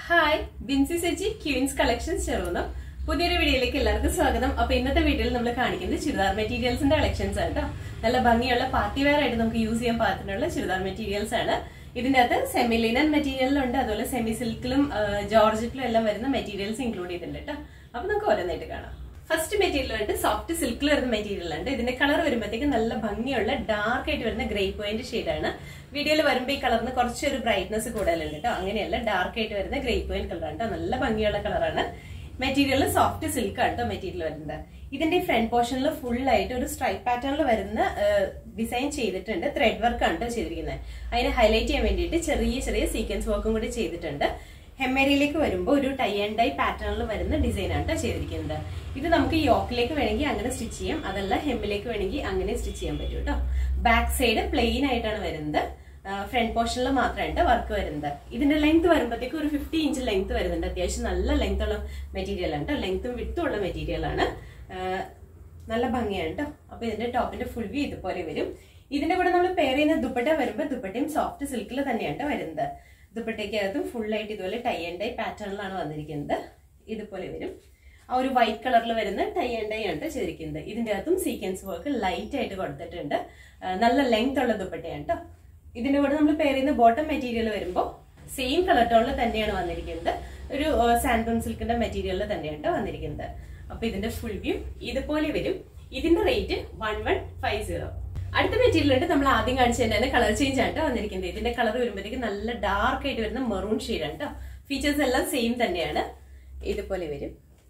hi Binsy Seji queens collections Cherukunnu പുതിയൊരു വീഡിയോയിലേക്ക് എല്ലാവർക്കും സ്വാഗതം അപ്പൊ ഇന്നത്തെ വീഡിയോയിൽ നമ്മൾ കാണിക്കുന്നത് ചുരിദാർ മെറ്റീരിയൽസിന്റെ കളക്ഷൻസ് ആണ് കേട്ടോ നല്ല ഭംഗിയുള്ള പാർട്ടി വെയർ ആയിട്ട് നമുക്ക് യൂസ് ചെയ്യാൻ പാകത്തിനുള്ള ചുരിദാർ മെറ്റീരിയൽസ് ആണ് ഇതിന്റെ അകത്ത് സെമി ലിനൻ മെറ്റീരിയലിലുണ്ട് അതുപോലെ സെമി സിൽക്കിലും ജോർജറ്റിലും എല്ലാം വരുന്ന മെറ്റീരിയൽസ് ഇൻക്ലൂഡ് ചെയ്തിട്ടുണ്ട് കേട്ടോ അപ്പൊ നമുക്ക് ഓരോന്നായിട്ട് കാണാം ഫസ്റ്റ് മെറ്റീരിയൽ ഉണ്ട് സോഫ്റ്റ് സിൽക്കിൽ വരുന്ന മെറ്റീരിയൽ ഉണ്ട് ഇതിന്റെ കളർ വരുമ്പോഴത്തേക്ക് നല്ല ഭംഗിയുള്ള ഡാർക്ക് ആയിട്ട് വരുന്ന ഗ്രേ പോയിന്റ് ഷെയ്ഡാണ് വീഡിയോയിൽ വരുമ്പോൾ ഈ കളറിന് കുറച്ചൊരു ബ്രൈറ്റ്നസ് കൂടുതലുണ്ട് കേട്ടോ അങ്ങനെയല്ല ഡാർക്ക് ആയിട്ട് വരുന്ന ഗ്രേ പോയിന്റ് കളറാണ് കേട്ടോ നല്ല ഭംഗിയുള്ള കളറാണ് മെറ്റീരിയൽ സോഫ്റ്റ് സിൽക്ക് ആണ് കേട്ടോ മെറ്റീരിയൽ വരുന്നത് ഇതിന്റെ ഫ്രണ്ട് പോർഷനിൽ ഫുൾ ആയിട്ട് ഒരു സ്ട്രൈപ്പ് പാറ്റേണിൽ വരുന്ന ഡിസൈൻ ചെയ്തിട്ടുണ്ട് ത്രെഡ് വർക്ക് ആണ് കേട്ടോ ചെയ്തിരിക്കുന്നത് അതിനെ ഹൈലൈറ്റ് ചെയ്യാൻ വേണ്ടിയിട്ട് ചെറിയ ചെറിയ സീക്വൻസ് വർക്കും കൂടി ചെയ്തിട്ടുണ്ട് ഹെമ്മേരിയിലേക്ക് വരുമ്പോൾ ഒരു ടൈ ആൻഡ് ഡൈ പാറ്റേണിൽ വരുന്ന ഡിസൈൻ ആണ് കേട്ടോ ചെയ്തിരിക്കുന്നത് ഇത് നമുക്ക് യോക്കിലേക്ക് വേണമെങ്കിൽ അങ്ങനെ സ്റ്റിച്ച് ചെയ്യാം അതല്ല ഹെമ്മിലേക്ക് വേണമെങ്കിൽ അങ്ങനെ സ്റ്റിച്ച് ചെയ്യാൻ പറ്റും കേട്ടോ ബാക്ക് സൈഡ് പ്ലെയിൻ ആയിട്ടാണ് വരുന്നത് ഫ്രണ്ട് പോർഷനിൽ മാത്രമായിട്ട് വർക്ക് വരുന്നത് ഇതിന്റെ ലെങ്ത് വരുമ്പോഴത്തേക്ക് ഒരു ഫിഫ്റ്റി ഇഞ്ച് ലെങ്ത് വരുന്നുണ്ട് അത്യാവശ്യം നല്ല ലെങ്ത് ഉള്ള മെറ്റീരിയൽ ആണ് കേട്ടോ ലെങ്ത്തും വിട്ടും ഉള്ള മെറ്റീരിയൽ ആണ് നല്ല ഭംഗിയാണ് കേട്ടോ അപ്പൊ ഇതിന്റെ ടോപ്പിന്റെ ഫുൾ വ്യൂ ഇതുപോലെ വരും ഇതിന്റെ കൂടെ നമ്മൾ പെയർ ചെയ്യുന്ന ദുപ്പട്ട വരുമ്പോൾ ദുപ്പട്ടയും സോഫ്റ്റ് സിൽക്കിൽ തന്നെയാണ് ട്ടോ വരുന്നത് ദുപ്പട്ടയ്ക്കകത്തും ഫുൾ ആയിട്ട് ഇതുപോലെ ടൈ ആൻഡ് ഡൈ പാറ്റേണിലാണ് വന്നിരിക്കുന്നത് ഇതുപോലെ വരും ആ ഒരു വൈറ്റ് കളറിൽ വരുന്ന ടൈ ആൻഡ് ഡൈ ആണ് ചെയ്തിരിക്കുന്നത് ഇതിന്റെ അകത്തും സീക്വൻസ് വർക്ക് ലൈറ്റ് ആയിട്ട് കൊടുത്തിട്ടുണ്ട് നല്ല ലെങ്ത് ഉള്ള ദുപ്പട്ടയാണ് കേട്ടോ ഇതിന്റെ കൂടെ നമ്മൾ പെയർ ചെയ്യുന്ന ബോട്ടം മെറ്റീരിയൽ വരുമ്പോൾ സെയിം കളർ ടോണിൽ തന്നെയാണ് വന്നിരിക്കുന്നത് ഒരു സാൻഡോൺ സിൽക്കിന്റെ മെറ്റീരിയലിൽ തന്നെയാണ് ട്ടോ വന്നിരിക്കുന്നത് അപ്പൊ ഇതിന്റെ ഫുൾ വ്യൂ ഇതുപോലെ വരും ഇതിന്റെ rate one one five zero അടുത്ത മെറ്റീരിയൽ ഉണ്ട് നമ്മൾ ആദ്യം കാണിച്ചതിന്റെ തന്നെ കളർ ചേഞ്ച് ആണ് കേട്ടോ വന്നിരിക്കുന്നത് ഇതിന്റെ കളർ വരുമ്പോഴത്തേക്ക് നല്ല ഡാർക്ക് ആയിട്ട് വരുന്ന മെറൂൺ ഷെയ്ഡ് ആണ് കേട്ടോ ഫീച്ചേഴ്സ് എല്ലാം സെയിം തന്നെയാണ് ഇതുപോലെ വരും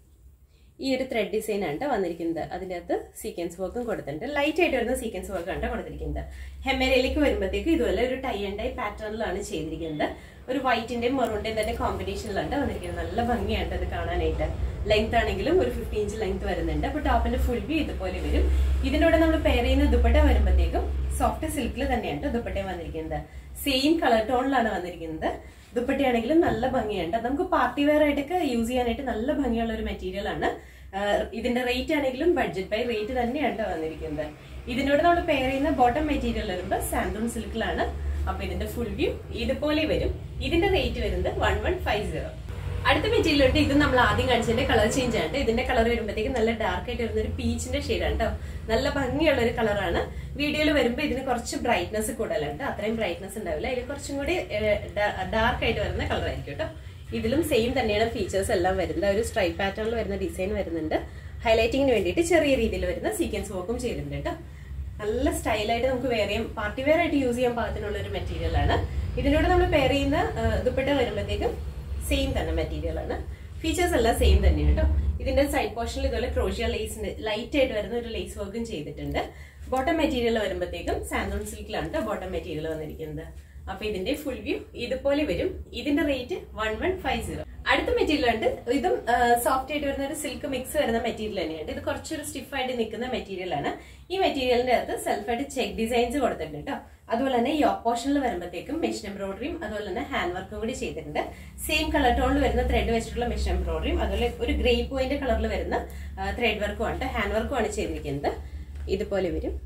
ഈ ഒരു ത്രെഡ് ഡിസൈൻ ആണ് കേട്ടോ വന്നിരിക്കുന്നത് അതിൻ്റെ അകത്ത് സീക്വൻസ് വർക്കും കൊടുത്തിട്ടുണ്ട് ലൈറ്റ് ആയിട്ട് വരുന്ന സീക്വൻസ് വർക്ക് ആണ് കൊടുത്തിരിക്കുന്നത് ഹെമ്മേരയിലേക്ക് വരുമ്പോഴത്തേക്ക് ഇതുപോലെ ഒരു ടൈ ആൻഡ് ഡൈ പാറ്റേണിലാണ് ചെയ്തിരിക്കുന്നത് ഒരു വൈറ്റിന്റെയും മെറൂണിന്റെയും തന്നെ കോമ്പിനേഷനിലാണ് വന്നിരിക്കുന്നത് നല്ല ഭംഗിയാണ് ഇത് കാണാനായിട്ട് ലെങ്ത് ആണെങ്കിലും ഒരു ഫിഫ്റ്റി ഇഞ്ച് ലെങ്ത് വരുന്നുണ്ട് അപ്പൊ ടോപ്പിന്റെ ഫുൾ വ്യൂ ഇതുപോലെ വരും ഇതിനോട് നമ്മൾ പെയർ ചെയ്യുന്ന ദുപ്പട്ട വരുമ്പോഴത്തേക്കും സോഫ്റ്റ് സിൽക്കിൽ തന്നെയാണ് ദുപ്പട്ടയും വന്നിരിക്കുന്നത് സെയിം കളർ ടോണിലാണ് വന്നിരിക്കുന്നത് ദുപ്പട്ടയാണെങ്കിലും നല്ല ഭംഗിയുണ്ട് നമുക്ക് പാർട്ടി വെയർ ആയിട്ടൊക്കെ യൂസ് ചെയ്യാനായിട്ട് നല്ല ഭംഗിയുള്ള ഒരു മെറ്റീരിയൽ ആണ് ഇതിന്റെ റേറ്റ് ആണെങ്കിലും ബഡ്ജറ്റ് ബൈ റേറ്റ് തന്നെയാണ് വന്നിരിക്കുന്നത് ഇതിനോട് നമ്മൾ പെയർ ചെയ്യുന്ന ബോട്ടം മെറ്റീരിയൽ വരുമ്പോൾ സാന്തൂൺ സിൽക്കിലാണ് അപ്പൊ ഇതിന്റെ ഫുൾ വ്യൂ ഇതുപോലെ വരും ഇതിന്റെ റേറ്റ് വരുന്നത് വൺ വൺ ഫൈവ് സീറോ അടുത്ത മെറ്റീരിയൽ ഉണ്ട് ഇത് നമ്മൾ ആദ്യം കാണിച്ചതിന്റെ കളർ ചേഞ്ച് ആണ് ഇതിന്റെ കളർ വരുമ്പോഴത്തേക്ക് നല്ല ഡാർക്ക് ആയിട്ട് വരുന്ന ഒരു പീച്ചിന്റെ ഷെയ്ഡാണ് കേട്ടോ നല്ല ഭംഗിയുള്ള ഒരു കളറാണ് വീഡിയോയിൽ വരുമ്പോൾ ഇതിന് കുറച്ച് ബ്രൈറ്റ്നസ് കൂടുതലുണ്ട് അത്രയും ബ്രൈറ്റ്നസ് ഉണ്ടാവില്ല ഇതിൽ കുറച്ചും കൂടി ഡാർക്ക് ആയിട്ട് വരുന്ന കളർ ആയിരിക്കും കേട്ടോ ഇതിലും സെയിം തന്നെയാണ് ഫീച്ചേഴ്സ് എല്ലാം വരുന്നത് ഒരു സ്ട്രൈപ്പ് പാറ്റേണിൽ വരുന്ന ഡിസൈൻ വരുന്നുണ്ട് ഹൈലൈറ്റിങ്ങിന് വേണ്ടിയിട്ട് ചെറിയ രീതിയിൽ വരുന്ന സീക്വൻസ് വർക്കും ചെയ്തിട്ടുണ്ട് കേട്ടോ നല്ല സ്റ്റൈലായിട്ട് നമുക്ക് വേറെ ചെയ്യാം പാർട്ടി വെയർ ആയിട്ട് യൂസ് ചെയ്യാൻ പാകത്തിനുള്ള ഒരു മെറ്റീരിയൽ ആണ് ഇതിനോട് നമ്മൾ പെയർ ചെയ്യുന്ന ദുപ്പട്ട വരുമ്പോഴത്തേക്കും സെയിം തന്നെ മെറ്റീരിയൽ ആണ് ഫീച്ചേഴ്സ് എല്ലാം സെയിം തന്നെയാണ് കേട്ടോ ഇതിന്റെ സൈഡ് പോർഷനിൽ ഇതുപോലെ ക്രോഷ്യ ലേസിന്റെ ലൈറ്റ് ആയിട്ട് വരുന്ന ഒരു ലേസ് വർക്കും ചെയ്തിട്ടുണ്ട് ബോട്ടം മെറ്റീരിയൽ വരുമ്പോഴത്തേക്കും സാന്തോൺ സിൽക്കിലാണ് കേട്ടോ ബോട്ടം മെറ്റീരിയൽ വന്നിരിക്കുന്നത് അപ്പൊ ഇതിന്റെ ഫുൾ വ്യൂ ഇതുപോലെ വരും ഇതിന്റെ rate one one five zero അടുത്ത മെറ്റീരിയൽ ഉണ്ട് ഇതും സോഫ്റ്റ് ആയിട്ട് വരുന്ന ഒരു സിൽക്ക് മിക്സ് വരുന്ന മെറ്റീരിയൽ തന്നെയാണ് ഇത് കുറച്ചൊരു സ്റ്റിഫ് ആയിട്ട് നിൽക്കുന്ന മെറ്റീരിയൽ ആണ് ഈ മെറ്റീരിയലിന്റെ അകത്ത് സെൽഫായിട്ട് ചെക്ക് ഡിസൈൻസ് കൊടുത്തിട്ടുണ്ട് കേട്ടോ അതുപോലെ തന്നെ ഈ ഓപ്പോഷനിൽ വരുമ്പോഴത്തേക്കും മെഷീൻ എംബ്രോയിഡറിയും അതുപോലെ തന്നെ ഹാൻഡ് വർക്കും കൂടി ചെയ്തിട്ടുണ്ട് സെയിം കളർ ടോണിൽ വരുന്ന ത്രെഡ് വെച്ചിട്ടുള്ള മെഷീൻ എംബ്രോയിഡറിയും അതുപോലെ ഒരു ഗ്രേ പോയിന്റ് കളറിൽ വരുന്ന ത്രെഡ് വർക്കും ആണ് ഹാൻഡ് വർക്കും ആണ് ചെയ്തിരിക്കുന്നത് ഇതുപോലെ വരും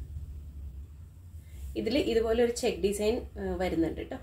ഇതിൽ ഇതുപോലെ ഒരു ചെക്ക് ഡിസൈൻ വരുന്നുണ്ട് കേട്ടോ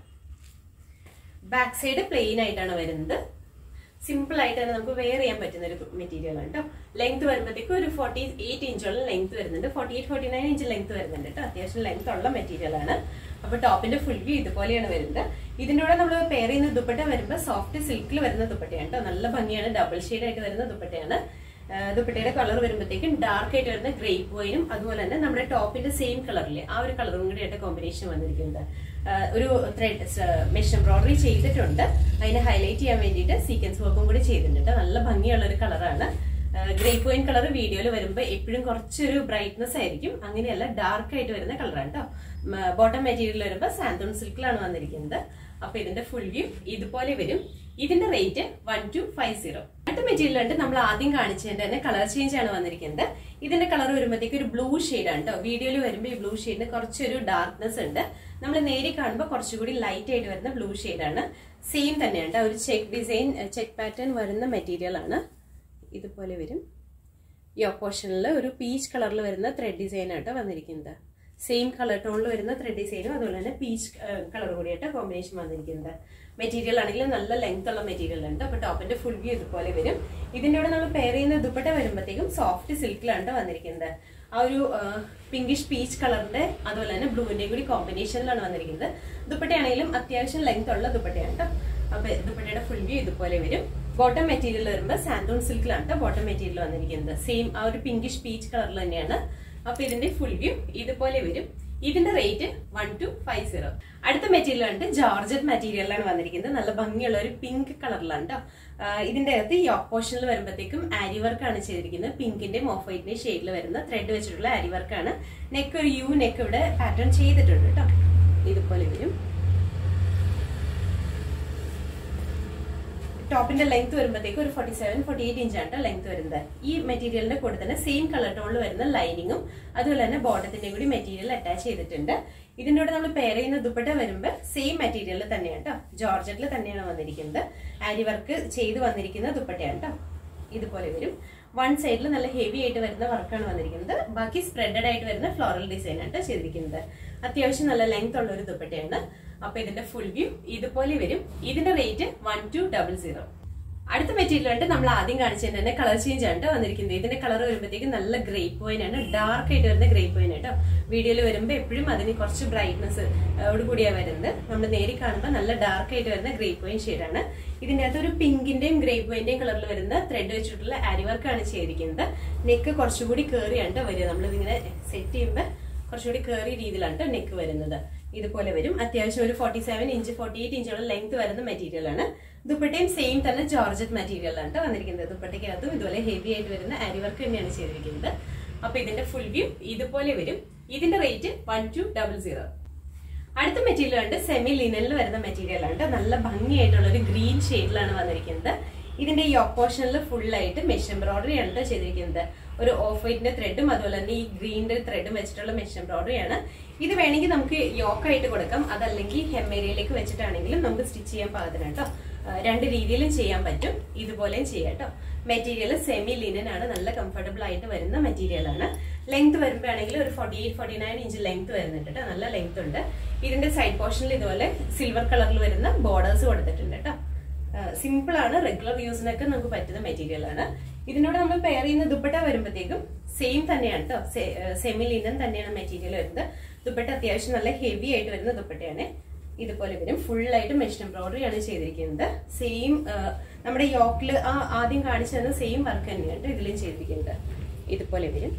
ബാക്ക് സൈഡ് പ്ലെയിൻ ആയിട്ടാണ് വരുന്നത് സിമ്പിൾ ആയിട്ട് തന്നെ നമുക്ക് വെയർ ചെയ്യാൻ പറ്റുന്ന ഒരു മെറ്റീരിയൽ ആണ് കേട്ടോ ലെങ്ത് വരുമ്പോഴത്തേക്കും ഒരു ഫോർട്ടി എയ്റ്റ് ഇഞ്ചോളം ലെങ്ത് വരുന്നുണ്ട് forty eight forty nine inch length വരുന്നുണ്ട് കേട്ടോ അത്യാവശ്യം ലെങ്ത് ഉള്ള മെറ്റീരിയൽ ആണ് അപ്പൊ ടോപ്പിന്റെ ഫുൾ വ്യൂ ഇതുപോലെയാണ് വരുന്നത് ഇതിൻ്റെ കൂടെ നമ്മൾ പെയർ ചെയ്യുന്ന ദുപ്പട്ട വരുമ്പോൾ സോഫ്റ്റ് സിൽക്കിൽ വരുന്ന ദുപ്പട്ടയാണ് കേട്ടോ നല്ല ഭംഗിയാണ് ഡബിൾ ഷെയ്ഡ് ആയിട്ട് വരുന്ന ദുപ്പട്ടയാണ് ദുപ്പട്ടയുടെ കളർ വരുമ്പോഴത്തേക്കും ഡാർക്ക് ആയിട്ട് വരുന്ന ഗ്രേപ്പ് വൈനും അതുപോലെ തന്നെ നമ്മുടെ ടോപ്പിന്റെ സെയിം കളറിലെ ആ ഒരു കളറും കൂടി ആയിട്ട് കോമ്പിനേഷൻ വന്നിരിക്കുന്നത് ഒരു ത്രെഡ് മെഷ് എംബ്രോയിഡറി ചെയ്തിട്ടുണ്ട് അതിനെ ഹൈലൈറ്റ് ചെയ്യാൻ വേണ്ടിയിട്ട് സീക്വൻസ് വർക്കും കൂടി ചെയ്തിട്ടുണ്ട് നല്ല ഭംഗിയുള്ള ഒരു കളറാണ് ഗ്രേപ്പ് വൈൻ കളർ വീഡിയോയിൽ വരുമ്പോൾ എപ്പോഴും കുറച്ചൊരു ബ്രൈറ്റ്നസ് ആയിരിക്കും അങ്ങനെയല്ല ഡാർക്ക് ആയിട്ട് വരുന്ന കളറാണ് കേട്ടോ ബോട്ടം മെറ്റീരിയൽ വരുമ്പോൾ സാന്തോൺ സിൽക്കിലാണ് വന്നിരിക്കുന്നത് അപ്പൊ ഇതിന്റെ ഫുൾ വ്യൂ ഇതുപോലെ വരും ഇതിന്റെ rate one two five zero അടുത്ത മെറ്റീരിയൽ ഉണ്ട് നമ്മൾ ആദ്യം കാണിച്ചതിന്റെ തന്നെ കളർ ചേഞ്ച് ആണ് വന്നിരിക്കുന്നത് ഇതിന്റെ കളർ വരുമ്പോഴത്തേക്ക് ഒരു ബ്ലൂ ഷെയ്ഡ് ആണ് കേട്ടോ വീഡിയോയിൽ വരുമ്പോൾ ഈ ബ്ലൂ ഷെയ്ഡിന് കുറച്ചൊരു ഡാർക്ക്നെസ് ഉണ്ട് നമ്മൾ നേരി കാണുമ്പോൾ കുറച്ചുകൂടി ലൈറ്റ് ആയിട്ട് വരുന്ന ബ്ലൂ ആണ് സെയിം തന്നെയാണ് ഒരു ചെക്ക് ഡിസൈൻ ചെക്ക് പാറ്റേൺ വരുന്ന മെറ്റീരിയൽ ആണ് ഇതുപോലെ വരും ഈ ഓപ്പോഷനിൽ ഒരു പീച്ച് കളറിൽ വരുന്ന ത്രെഡ് ഡിസൈൻ ആട്ടോ വന്നിരിക്കുന്നത് സെയിം കളർ ടോണിൽ വരുന്ന ത്രെഡ് ഡിസൈനും അതുപോലെ തന്നെ പീച്ച് കളർ കൂടിയായിട്ട് കോമ്പിനേഷൻ വന്നിരിക്കുന്നത് മെറ്റീരിയൽ ആണെങ്കിൽ നല്ല ലെങ്ത് ഉള്ള മെറ്റീരിയൽ ഉണ്ട് അപ്പൊ ടോപ്പിന്റെ ഫുൾ വ്യൂ ഇതുപോലെ വരും ഇതിന്റെ കൂടെ നമ്മൾ പെയർ ചെയ്യുന്ന ദുപ്പട്ട വരുമ്പോഴത്തേക്കും സോഫ്റ്റ് സിൽക്കിലാണ് വന്നിരിക്കുന്നത് ആ ഒരു പിങ്കിഷ് പീച്ച് കളറിന്റെ അതുപോലെ തന്നെ ബ്ലൂവിന്റെയും കൂടി കോമ്പിനേഷനിലാണ് വന്നിരിക്കുന്നത് ദുപ്പട്ടയാണെങ്കിലും അത്യാവശ്യം ലെങ്ത് ഉള്ള ദുപ്പട്ടയാണ് കേട്ടോ അപ്പൊ ദുപ്പട്ടയുടെ ഫുൾ വ്യൂ ഇതുപോലെ വരും ബോട്ടം മെറ്റീരിയൽ വരുമ്പോൾ സാൻഡോൺ സിൽക്കിലാണ് കേട്ടോ ബോട്ടം മെറ്റീരിയൽ വന്നിരിക്കുന്നത് സെയിം ആ ഒരു പിങ്കിഷ് പീച്ച് കളറിൽ തന്നെയാണ് അപ്പൊ ഇതിന്റെ ഫുൾ വ്യൂ ഇതുപോലെ വരും ഇതിന്റെ rate one two five zero അടുത്ത മെറ്റീരിയൽ ഉണ്ട് ജോർജറ്റ് മെറ്റീരിയലാണ് വന്നിരിക്കുന്നത് നല്ല ഭംഗിയുള്ള ഒരു പിങ്ക് കളറിലാണ് കേട്ടോ ഇതിന്റെ അകത്ത് ഈ ഓപ്പോഷനിൽ വരുമ്പോഴത്തേക്കും ആരി വർക്കാണ് ചെയ്തിരിക്കുന്നത് പിങ്കിന്റെയും ഓഫ് വൈറ്റിന്റെയും ഷെയ്ഡിൽ വരുന്ന ത്രെഡ് വെച്ചിട്ടുള്ള ആരി വർക്കാണ് നെക്ക് ഒരു യു നെക്ക് ഇവിടെ പാറ്റേൺ ചെയ്തിട്ടുണ്ട് കേട്ടോ ഇതുപോലെ വരും ടോപ്പിന്റെ ലെങ്ത് വരുമ്പോഴത്തേക്ക് ഒരു ഫോർട്ടി സെവൻ ഫോർട്ടി എയ്റ്റ് ഇഞ്ചാണ് ലെങ്ത് വരുന്നത് ഈ മെറ്റീരിയലിന്റെ കൂടെ തന്നെ സെയിം കളർ ടോണിൽ വരുന്ന ലൈനിങ്ങും അതുപോലെ തന്നെ ബോട്ടത്തിന്റെ കൂടി മെറ്റീരിയൽ അറ്റാച്ച് ചെയ്തിട്ടുണ്ട് ഇതിന്റെ കൂടെ നമ്മൾ പെയർ ചെയ്യുന്ന ദുപ്പട്ട വരുമ്പോൾ സെയിം മെറ്റീരിയൽ തന്നെയാണ് കേട്ടോ ജോർജറ്റിൽ തന്നെയാണ് വന്നിരിക്കുന്നത് ആരി വർക്ക് ചെയ്ത് വന്നിരിക്കുന്ന ദുപ്പട്ടയാണ് കേട്ടോ ഇതുപോലെ വരും വൺ സൈഡിൽ നല്ല ഹെവി ആയിട്ട് വരുന്ന വർക്കാണ് വന്നിരിക്കുന്നത് ബാക്കി സ്പ്രെഡഡ് ആയിട്ട് വരുന്ന ഫ്ലോറൽ ഡിസൈൻ ആണ് ചെയ്തിരിക്കുന്നത് അത്യാവശ്യം നല്ല ലെങ്ത് ഉള്ള ഒരു ദുപ്പട്ടയാണ് അപ്പൊ ഇതിന്റെ ഫുൾ വ്യൂ ഇതുപോലെ വരും ഇതിന്റെ rate one two double zero അടുത്ത മെറ്റീരിയൽ ആയിട്ട് നമ്മൾ ആദ്യം കാണിച്ചതിന്റെ തന്നെ കളർ ചേഞ്ച് ആണ് വന്നിരിക്കുന്നത് ഇതിന്റെ കളർ വരുമ്പോഴത്തേക്ക് നല്ല ഗ്രേപ്പ് വൈൻ ആണ് ഡാർക്ക് ആയിട്ട് വരുന്ന ഗ്രേപ്പ് വൈൻ കേട്ടോ വീഡിയോയിൽ വരുമ്പോൾ എപ്പോഴും അതിന് കുറച്ച് ബ്രൈറ്റ്നസ് കൂടിയാണ് വരുന്നത് നമ്മൾ നേരി കാണുമ്പോൾ നല്ല ഡാർക്ക് ആയിട്ട് വരുന്ന ഗ്രേപ്പ് വൈൻ ഷെയ്ഡാണ് ഇതിന്റെ അകത്ത് ഒരു പിങ്കിന്റെയും ഗ്രേപ്പ് വൈന്റെയും കളറിൽ വരുന്ന ത്രെഡ് വെച്ചിട്ടുള്ള ആരി വർക്കാണ് ചെയ്തിരിക്കുന്നത് നെക്ക് കുറച്ചുകൂടി കയറിയാണ് വരിക നമ്മളിതിങ്ങനെ സെറ്റ് ചെയ്യുമ്പോൾ കുറച്ചുകൂടി കയറിയ രീതിയിലാണ് നെക്ക് വരുന്നത് ഇതുപോലെ വരും അത്യാവശ്യം ഒരു forty seven inch forty eight ഇഞ്ചോളം ലെങ്ത് വരുന്ന മെറ്റീരിയൽ ആണ് ദുപ്പട്ടയും സെയിം തന്നെ ജോർജറ്റ് മെറ്റീരിയൽ ആണ് വന്നിരിക്കുന്നത് ദുപ്പട്ടയ്ക്കകത്തും ഇതുപോലെ ഹെവി ആയിട്ട് വരുന്ന ആരി വർക്ക് തന്നെയാണ് ചെയ്തിരിക്കുന്നത് അപ്പൊ ഇതിന്റെ ഫുൾ വ്യൂ ഇതുപോലെ വരും ഇതിന്റെ rate one two double zero അടുത്ത മെറ്റീരിയൽ ഉണ്ട് സെമി ലിനനിൽ വരുന്ന മെറ്റീരിയൽ ആണ് നല്ല ഭംഗിയായിട്ടുള്ള ഒരു ഗ്രീൻ ഷെയ്ഡിലാണ് വന്നിരിക്കുന്നത് ഇതിന്റെ ഈ ഓപ്പോഷനിൽ ഫുൾ ആയിട്ട് മെഷ് എംബ്രോയിഡറി ആണ് ചെയ്തിരിക്കുന്നത് ഒരു ഓഫ് വൈറ്റിന്റെ ത്രെഡും അതുപോലെ തന്നെ ഈ ഗ്രീനിന്റെ ത്രെഡും വെച്ചിട്ടുള്ള മെഷ് എംബ്രോയിഡറി ആണ് ഇത് വേണമെങ്കിൽ നമുക്ക് യോക്കായിട്ട് കൊടുക്കാം അതല്ലെങ്കിൽ ഹെമ്മേരിയയിലേക്ക് വെച്ചിട്ടാണെങ്കിലും നമുക്ക് സ്റ്റിച്ച് ചെയ്യാൻ പാകത്തിന് കേട്ടോ രണ്ട് രീതിയിലും ചെയ്യാൻ പറ്റും ഇതുപോലെയും ചെയ്യാം കേട്ടോ മെറ്റീരിയൽ സെമി ലിനൻ ആണ് നല്ല കംഫർട്ടബിൾ ആയിട്ട് വരുന്ന മെറ്റീരിയൽ ആണ് ലെങ്ത് വരുമ്പോഴാണെങ്കിൽ ഒരു forty eight forty nine inch length വരുന്നുണ്ട് കേട്ടോ നല്ല ലെങ്ത് ഉണ്ട് ഇതിന്റെ സൈഡ് പോർഷനിൽ ഇതുപോലെ സിൽവർ കളറിൽ വരുന്ന ബോർഡേഴ്സ് കൊടുത്തിട്ടുണ്ട് കേട്ടോ സിമ്പിൾ ആണ് റെഗുലർ യൂസിനൊക്കെ നമുക്ക് പറ്റുന്ന മെറ്റീരിയൽ ആണ് ഇതിനോട് നമ്മൾ പെയർ ചെയ്യുന്ന ദുപ്പട്ട വരുമ്പോഴത്തേക്കും സെയിം തന്നെയാണ് കേട്ടോ സെമി ലിനൻ തന്നെയാണ് മെറ്റീരിയൽ വരുന്നത് ദുപ്പട്ട അത്യാവശ്യം നല്ല ഹെവി ആയിട്ട് വരുന്ന ദുപ്പട്ടയാണ് ഇതുപോലെ വരും ഫുൾ ആയിട്ട് മെഷീൻ എംബ്രോയിഡറി ആണ് ചെയ്തിരിക്കുന്നത് സെയിം നമ്മുടെ യോക്കിൽ ആ ആദ്യം കാണിച്ചു തന്ന സെയിം വർക്ക് തന്നെയാണ് ഇതിലും ചെയ്തിരിക്കുന്നത് ഇതുപോലെ വരും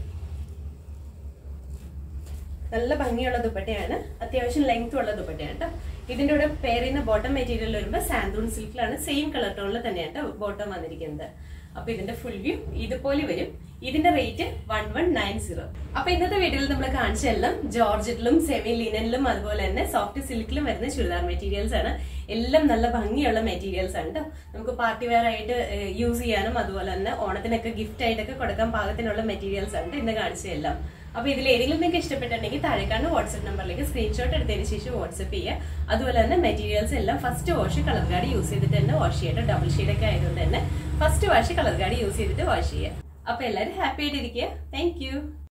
നല്ല ഭംഗിയുള്ള ദുപ്പട്ടയാണ് അത്യാവശ്യം ലെങ്ത് ഉള്ള ദുപ്പട്ടയാണ് കേട്ടോ ഇതിന്റെ കൂടെ പെയർ ചെയ്യുന്ന ബോട്ടം മെറ്റീരിയൽ വരുമ്പോൾ സാന്തൂൺ സിൽക്കിലാണ് സെയിം കളർ ടോണിൽ തന്നെയാണ് ബോട്ടം വന്നിരിക്കുന്നത് അപ്പൊ ഇതിന്റെ ഫുൾ വ്യൂ ഇതുപോലെ വരും ഇതിന്റെ rate one one nine zero അപ്പൊ ഇന്നത്തെ വീഡിയോയിൽ നമ്മൾ കാണിച്ചെല്ലാം ജോർജറ്റിലും സെമി ലിനനിലും അതുപോലെ തന്നെ സോഫ്റ്റ് സിൽക്കിലും വരുന്ന ചുരിദാർ മെറ്റീരിയൽസ് ആണ് എല്ലാം നല്ല ഭംഗിയുള്ള മെറ്റീരിയൽസ് ആണ് കേട്ടോ നമുക്ക് പാർട്ടി വെയർ ആയിട്ട് യൂസ് ചെയ്യാനും അതുപോലെ തന്നെ ഓണത്തിനൊക്കെ ഗിഫ്റ്റ് ആയിട്ടൊക്കെ കൊടുക്കാൻ പാകത്തിനുള്ള മെറ്റീരിയൽസ് ആണ് ഇന്ന് കാണിച്ചതെല്ലാം അപ്പൊ ഇതിൽ ഏതെങ്കിലും നിങ്ങൾക്ക് ഇഷ്ടപ്പെട്ടിട്ടുണ്ടെങ്കിൽ താഴെക്കാണ് വാട്സ്ആപ്പ് നമ്പറിലേക്ക് സ്ക്രീൻഷോട്ട് എടുത്തതിന് ശേഷം വാട്സ്ആപ്പ് ചെയ്യുക അതുപോലെ തന്നെ മെറ്റീരിയൽസ് എല്ലാം first wash colour guard use ചെയ്തിട്ട് തന്നെ വാഷ് ചെയ്യട്ടെ ഡബിൾ ഷെയ്ഡൊക്കെ ആയതുകൊണ്ട് തന്നെ first wash colour guard use ചെയ്തിട്ട് വാഷ് ചെയ്യുക അപ്പൊ എല്ലാവരും ഹാപ്പി ആയിട്ടിരിക്കുക താങ്ക്